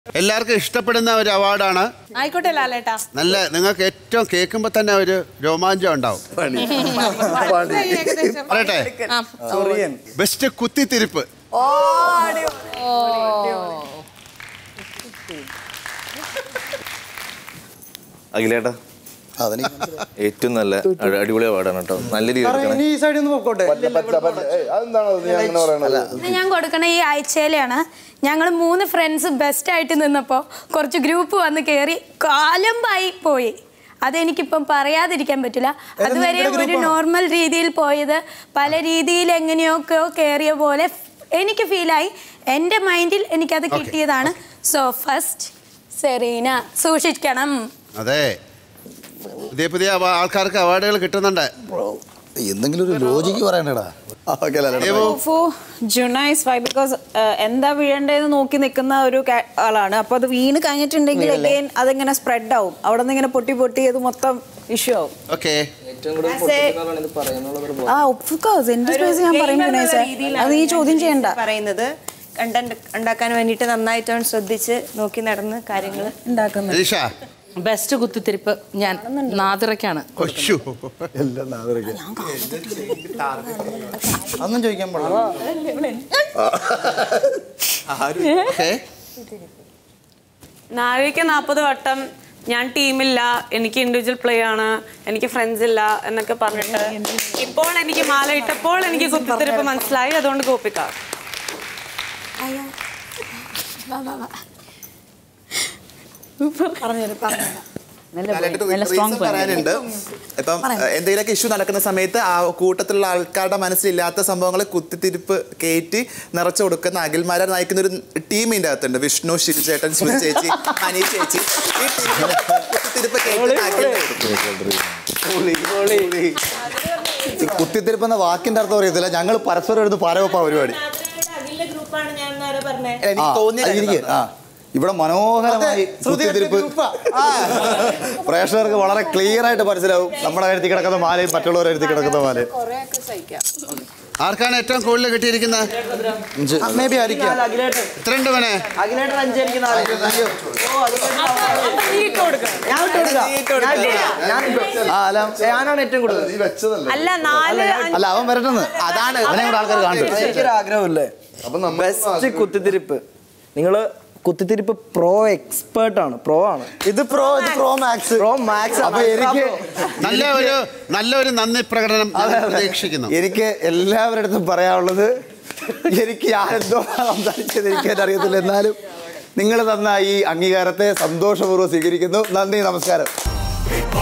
എല്ലാവർക്കും ഇഷ്ടപ്പെടുന്ന ഒരു അവാർഡാണ് ആയിക്കോട്ടെ ലാലേട്ടാ നല്ല നിങ്ങൾക്ക് ഏറ്റവും കേൾക്കുമ്പോൾ തന്നെ ഒരു രോമാഞ്ചം ഉണ്ടാവും ഏകദേശം പറയട്ടെ ആ. ബെസ്റ്റ് കുത്തിത്തിരിപ്പ് അഖിലേട്ടാ ഏറ്റവും നല്ല അടി- അടിപൊളി അവാർഡാണ് കേട്ടോ നല്ല രീതിയിൽ എടുക്കണം. ഇനി ഈ സൈഡിൽ നിന്ന് പോയിക്കോട്ടെ ഇത് ഞാൻ കൊടുക്കണ ഈ ആഴ്ചയിലാണ് ഞങ്ങൾ മൂന്ന് ഫ്രണ്ട്സ് ബെസ്റ്റ് ആയിട്ട് നിന്നപ്പോൾ കുറച്ച് ഗ്രൂപ്പ് വന്ന് കയറി കാലമ്പായി പോയി അതെനിക്കിപ്പം പറയാതിരിക്കാൻ പറ്റില്ല അതുവരെ ഒരു നോർമൽ രീതിയിൽ പോയത് പല രീതിയിൽ എങ്ങനെയൊക്കെയോ കയറിയ പോലെ എനിക്ക് ഫീലായി എൻ്റെ മൈൻഡിൽ എനിക്കത് കിട്ടിയതാണ് സോ ഫസ്റ്റ് സെറീന സൂക്ഷിക്കണം അതെ പുതിയ പുതിയ അവ- ആൾക്കാർക്ക് അവാർഡുകൾ കിട്ടുന്നുണ്ട് എന്തെങ്കിലും ഒരു ലോജിക്ക് പറയണ്ടടാ Devu for Junaiz why because എന്താ വീഴേണ്ടതെന്ന് നോക്കി നിൽക്കുന്ന ഒരു ca- ആളാണ് അപ്പൊ അത് വീണ് കഴിഞ്ഞിട്ടുണ്ടെങ്കിൽ അഗൈൻ അതിങ്ങനെ സ്പ്രെഡ് ആവും അവിടെ നിന്ന് ഇങ്ങനെ പൊട്ടി പൊട്ടി അത് മൊത്തം ഇഷ്യൂ ആവും ഓക്കെ ആ ഓഫ് കോഴ്സ് എന്റെ സ്പേസ് ഞാൻ പറയും ജുനൈസ് അത് ഈ ചോദ്യം ചെയ്യണ്ട പറയുന്നത് കണ്ടന്റ് ഉണ്ടാക്കാൻ വേണ്ടിയിട്ട് നന്നായിട്ട് അവൻ ശ്രദ്ധിച്ച് നോക്കി നടന്ന് കാര്യങ്ങൾ ഉണ്ടാക്കുന്നത് അനീഷ ബെസ്റ്റ് കുത്തിത്തിരിപ്പ് ഞാൻ നാദിറയ്ക്കാണ് ഒശു. എല്ലാം നാദറിക്ക് അതൊന്നും ചോദിക്കാൻ പാടില്ല ഓക്കെ നാഴിക നാൽപ്പത് വട്ടം ഞാൻ ടീമില്ല എനിക്ക് ഇൻഡിവിജ്വൽ പ്ലേ ആണ് എനിക്ക് ഫ്രണ്ട്സ് ഇല്ല എന്നൊക്കെ പറഞ്ഞിട്ട് ഇപ്പോൾ എനിക്ക് മാല ഇട്ടപ്പോൾ എനിക്ക് കുത്തിത്തിരിപ്പ് മനസ്സിലായി അതുകൊണ്ട് കോപ്പിക്കാം പറയാനുണ്ട് ഇപ്പം എന്തെങ്കിലുമൊക്കെ ഇഷ്യൂ നടക്കുന്ന സമയത്ത് ആ കൂട്ടത്തിലുള്ള ആൾക്കാരുടെ മനസ്സിലില്ലാത്ത സംഭവങ്ങൾ കുത്തിത്തിരിപ്പ് കയറ്റി നിറച്ചു കൊടുക്കുന്ന അഖിൽമാരെ നയിക്കുന്ന ഒരു ടീം ഇതിന്റെ അകത്തുണ്ട് വിഷ്ണു ശിവചേട്ടൻ ശിവ ചേച്ചി അനി ചേച്ചി ഈ ടീമിൽ കുത്തിത്തിരിപ്പ് കയറ്റുന്ന അഖിലിനെ ഈ കുത്തിത്തിരിപ്പ് എന്ന വാക്കിന്റെ അർത്ഥം അറിയത്തില്ല ഞങ്ങൾ പരസ്പരം എടുത്ത് പാരവപ്പ പരിപാടി ഗ്രൂപ്പാണ് ഞാൻ നേരെ പറഞ്ഞത് ആ, എനിക്ക് തോന്നിയ അത് ഇരിക്ക്. ആ ഇവിടെ മനോഹരമായി ശ്രുതി കുത്തിത്തിരിപ്പ് ഗ്രൂപ്പാ. പ്രേക്ഷകർക്ക് വളരെ ക്ലിയർ ആയിട്ട് മനസ്സിലാവും നമ്മുടെ കഴുത്തി കിടക്കുന്ന മാലയും മറ്റുള്ളവരുടെ കഴുത്തി കിടക്കുന്ന മാലയും ആർക്കാണ് ഏറ്റവും കൂടുതൽ കിട്ടിയിരിക്കുന്നത് മേ ബി ആയിരിക്കാം എത്രയുണ്ട് മോനെ ആ അല്ല ഞാനാണ് ഏറ്റവും കൂടുതൽ അല്ല നാല് അല്ല അവൻ വരട്ടെന്ന് അതാണ് അവനെ കൂടെ ആൾക്കാർ കാണും എനിക്കൊരു ആഗ്രഹമില്ലേ ബെസ്റ്റ് കുത്തിത്തിരിപ്പ് നിങ്ങള് കുത്തിത്തിരിപ്പ് പ്രോ എക്സ്പേർട്ട് ആണ് പ്രോ ആണ് ഇത് പ്രോ ഇത് പ്രോ മാക്സ് പ്രോ മാക്സ് അപ്പൊ എനിക്ക് നല്ല ഒരു നല്ല ഒരു നന്ദി പ്രകടനം ഞാൻ പ്രതീക്ഷിക്കുന്നു എനിക്ക് എല്ലാവരുടെ അടുത്തും പറയാനുള്ളത് എനിക്ക് ഞാനെന്തോ സംസാരിച്ചത് എനിക്ക് അറിയത്തില്ല എന്നാലും നിങ്ങൾ തന്ന ഈ അംഗീകാരത്തെ സന്തോഷപൂർവ്വം സ്വീകരിക്കുന്നു നന്ദി നമസ്കാരം